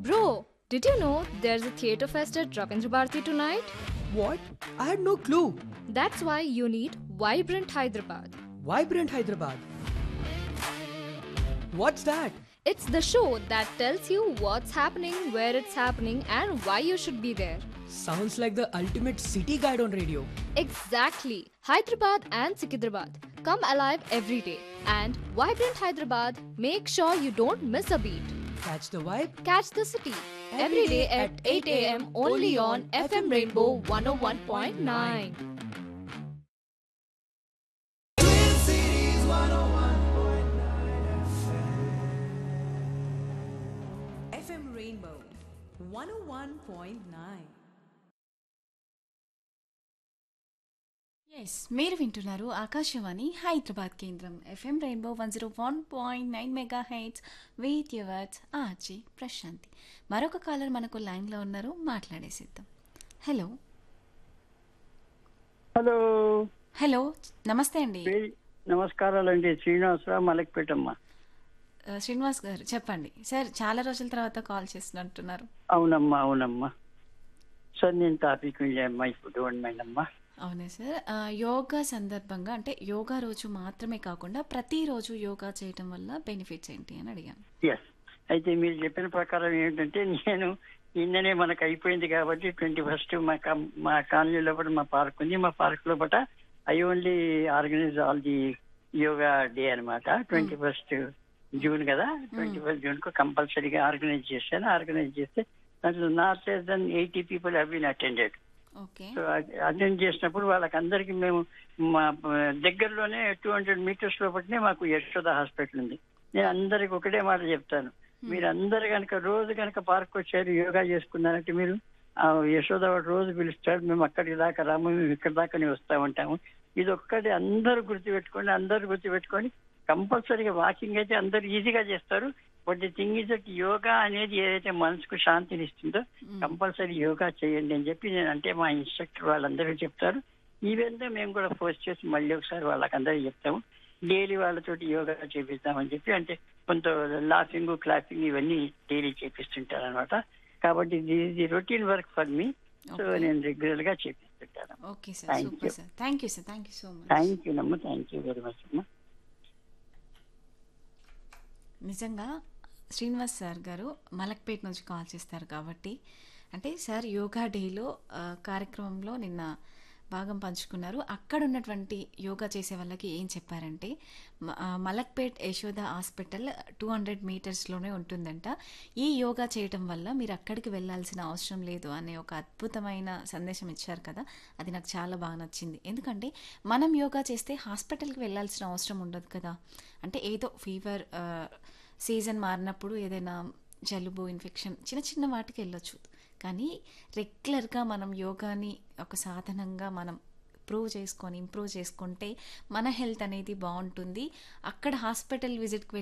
Bro, did you know there's a theatre fest at Ravindra Bharati tonight? What? I had no clue. That's why you need Vibrant Hyderabad. Vibrant Hyderabad. What's that? It's the show that tells you what's happening, where it's happening, and why you should be there. Sounds like the ultimate city guide on radio. Exactly. Hyderabad and Sikidrabad. Come alive every day. And Vibrant Hyderabad, make sure you don't miss a beat. Catch the vibe. Catch the city every day at 8 a.m. only on FM Rainbow 101.9. FM Rainbow 101.9. Yes మీరు వింటున్నారు ఆకాశవాణి హైదరాబాద్ కేంద్రం FM rainbow one zero one point nine mega hits with yours RJ Prashanti మరొక caller మనకు లైన్లో ఉన్నారు మాట్లాడేసిద్దాం hello hello hello నమస్తే అండి శ్రీ- నమస్కారాలండి శ్రీనివాసరావు మలక్పేటమ్మ ఆ, శ్రీనివాస్ గారు చెప్పండి సార్ చాలా రోజుల తర్వాత కాల్ చేసినట్టున్నారు అవునమ్మా అవునమ్మా సార్ నేను టాపిక్ అమ్మా ఇప్పుడు డోంట్ మైండ్ అమ్మా అవునా సార్ ఆ, యోగా సందర్భంగా అంటే యోగా రోజు మాత్రమే కాకుండా ప్రతిరోజు యోగా చేయటం వల్ల బెనిఫిట్స్ ఏంటి అని అడిగాను ఎస్ అయితే మీరు చెప్పిన ప్రకారం ఏంటంటే నేను నిన్ననే మనకు అయిపోయింది కాబట్టి ట్వంటీ ఫస్ట్ మా కం- మా కాలనీ లోపల మా పార్క్ ఉంది మా పార్క్ లోపల I only organise all the yoga day అనమాట ట్వంటీ ఫస్ట్ జూన్ కదా ట్వంటీ ఫస్ట్ జూన్ కు కంపల్సరీగా ఆర్గనైజ్ చేశాను ఆర్గనైజ్ చేస్తే దాంట్లో not less than eighty people have been attended okay so attend చేసినప్పుడు వాళ్ళకందరికి మేము మా దగ్గరలోనే టూ హండ్రెడ్ మీటర్స్ లోపలనే మాకు యశోద హాస్పిటల్ ఉంది నేను అందరికి ఒకటే మాట చెప్తాను మీరు అందరు కనుక రోజు కనుక పార్క్ వచ్చారు యోగా చేసుకున్నారంటే మీరు ఆ యశోద వాడు రోజు పిలుస్తాడు మేము అక్కడికి దాకా రాము మేము ఇక్కడ దాకానే వస్తా ఉంటాము ఇది ఒక్కటి అందరూ గుర్తుపెట్టుకోండి అందరూ గుర్తుపెట్టుకొని కంపల్సరీగా వాకింగ్ అయితే అందరూ ఈజీగా చేస్తారు but the thing is that yoga అనేది ఏదైతే మనసుకు శాంతిని ఇస్తుందో కంపల్సరీ యోగా చేయండి అని చెప్పి నేను అంటే మా ఇన్స్ట్రక్టర్ వాళ్ళందరూ చెప్తారు ఈవెన్ దో మేము కూడా పోస్ట్ చేసి మళ్ళీ ఒకసారి వాళ్ళకందరికీ చెప్తాము డైలీ వాళ్ళతోటి యోగా చేపిస్తామని చెప్పి అంటే కొంత లాఫింగ్ క్లాపింగ్ ఇవన్నీ డైలీ చేపిస్తుంటారు అనమాట కాబట్టి the routine work for me so Okay. నేను రెగ్యులర్ గా చేపిస్తుంటాను okay sir Thank super you. Sir thank you sir thank you so much thank you నమ్మ థ్యాంక్ యూ వెరీ మచ్ అమ్మా నిజంగా శ్రీనివాస్ సార్ గారు మలక్పేట్ నుంచి కాల్ చేస్తారు కాబట్టి అంటే సార్ యోగా డేలో ఆ, కార్యక్రమంలో నిన్న భాగం పంచుకున్నారు అక్కడ ఉన్నటువంటి యోగా చేసే వాళ్ళకి ఏం చెప్పారంటే మ- ఆ, Malakpet Yashoda hospital two hundred మీటర్స్లోనే ఉంటుందంట ఈ యోగా చేయటం వల్ల మీరు అక్కడికి వెళ్ళాల్సిన అవసరం లేదు అనే ఒక అద్భుతమైన సందేశం ఇచ్చారు కదా అది నాకు చాలా బాగా నచ్చింది ఎందుకంటే మనం యోగా చేస్తే హాస్పిటల్కి వెళ్ళాల్సిన అవసరం ఉండదు కదా అంటే ఏదో ఫీవర్ సీజన్ మారినప్పుడు ఏదైనా జలుబు ఇన్ఫెక్షన్ చిన్న చిన్న వాటికి వెళ్ళొచ్చు కానీ రెగ్యులర్గా మనం యోగాని ఒక సాధనంగా మనం ప్రూవ్ చేసుకొని ఇంప్రూవ్ చేసుకుంటే మన హెల్త్ అనేది బాగుంటుంది అక్కడ హాస్పిటల్ విజిట్కి